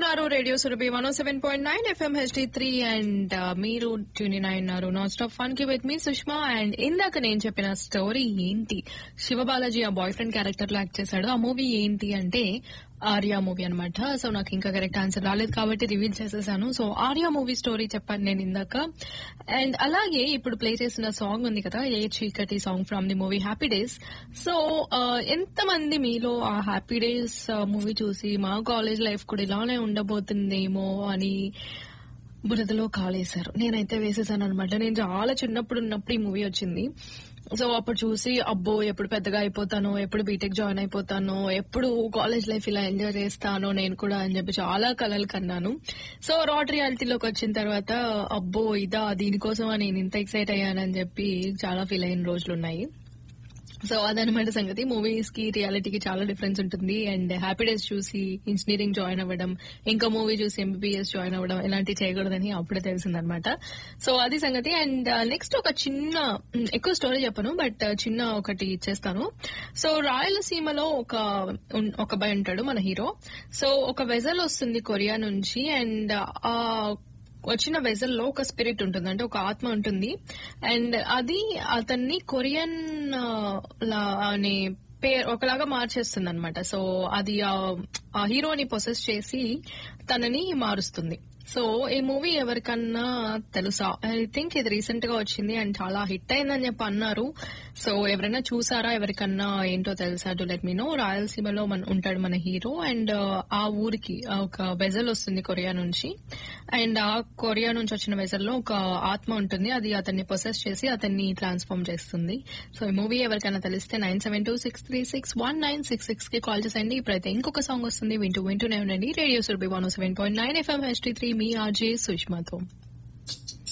వింటున్నారు radio Surabhi one seven point nine FM HD three and మీరు tuned in ఉన్నారు non stop fun కి with me Sushma and ఇందాక నేను చెప్పిన స్టోరీ ఏంటి శివబాలాజీ ఆ బాయ్ ఫ్రెండ్ క్యారెక్టర్ లో యాక్ట్ చేశాడు ఆ మూవీ ఏంటి అంటే ఆర్యా మూవీ అనమాట సో నాకు ఇంకా కరెక్ట్ ఆన్సర్ రాలేదు కాబట్టి రివీల్ చేసేసాను సో ఆర్యా మూవీ స్టోరీ చెప్పాను నేను ఇందాక అండ్ అలాగే ఇప్పుడు ప్లే చేసిన సాంగ్ ఉంది కదా ఏ చీకటి song from the movie happy days so ఎంతమంది మీలో ఆ హ్యాపీ డేస్ మూవీ చూసి మా కాలేజ్ లైఫ్ కూడా ఇలానే ఉండబోతుందేమో అని బురదలో కాలేశారు నేనైతే వేసేసాను అనమాట నేను చాలా చిన్నప్పుడు ఉన్నప్పుడు ఈ మూవీ వచ్చింది సో అప్పుడు చూసి అబ్బో ఎప్పుడు పెద్దగా అయిపోతానో ఎప్పుడు బీటెక్ జాయిన్ అయిపోతానో ఎప్పుడు కాలేజ్ లైఫ్ ఇలా ఎంజాయ్ చేస్తానో నేను కూడా అని చెప్పి చాలా కలలు కన్నాను సో రాడ్ రియాలిటీలోకి వచ్చిన తర్వాత అబ్బో ఇదా దీనికోసం నేను ఇంత ఎక్సైట్ అయ్యానని చెప్పి చాలా ఫీల్ అయిన రోజులు ఉన్నాయి సో అదనమాట సంగతి మూవీస్ కి రియాలిటీకి చాలా డిఫరెన్స్ ఉంటుంది అండ్ హ్యాపీ డేస్ చూసి ఇంజనీరింగ్ జాయిన్ అవ్వడం ఇంకా మూవీ చూసి ఎంబీబీఎస్ జాయిన్ అవ్వడం ఇలాంటివి చేయకూడదని అప్పుడే తెలిసిందనమాట సో అది సంగతి అండ్ నెక్స్ట్ ఒక చిన్న మ్, ఎక్కువ స్టోరీ చెప్పను బట్ చిన్న ఒకటి ఇచ్చేస్తాను సో రాయలసీమలో ఒక ఉన్- ఒక అబ్బాయి ఉంటాడు మన హీరో సో ఒక వెజల్ వస్తుంది కొరియా నుంచి అండ్ ఆ వచ్చిన వెజల్ లో ఒక స్పిరిట్ ఉంటుంది అంటే ఒక ఆత్మ ఉంటుంది అండ్ అది అతన్ని కొరియన్ ఆ, లా- అనే పేరు ఒకలాగా మార్చేస్తుంది అనమాట సో అది ఆ- ఆ హీరోని ప్రొసెస్ చేసి తనని మారుస్తుంది సో ఈ మూవీ ఎవరికన్నా తెలుసా ఐ థింక్ ఇది రీసెంట్ గా వచ్చింది అండ్ చాలా హిట్ అయిందని చెప్పి అన్నారు సో ఎవరైనా చూసారా ఎవరికన్నా ఏంటో తెలుసా టు లెట్ మీ నో రాయలసీమలో మన ఉంటాడు మన హీరో అండ్ ఆ ఊరికి ఆ ఒక వెజల్ వస్తుంది కొరియా నుంచి అండ్ ఆ కొరియా నుంచి వచ్చిన వెజల్ లో ఒక ఆత్మ ఉంటుంది అది అతన్ని ప్రొసెస్ చేసి అతన్ని ట్రాన్స్ఫార్మ్ చేస్తుంది సో ఈ మూవీ ఎవరికైనా తెలిస్తే nine seven two six three six one nine six six కి కాల్ చేసండి ఇప్పుడైతే ఇంకొక సాంగ్ వస్తుంది వింటూ వింటూనే ఉండండి radio Surabhi one seven point nine FM H three మీ ఆర్జే సుష్మాతో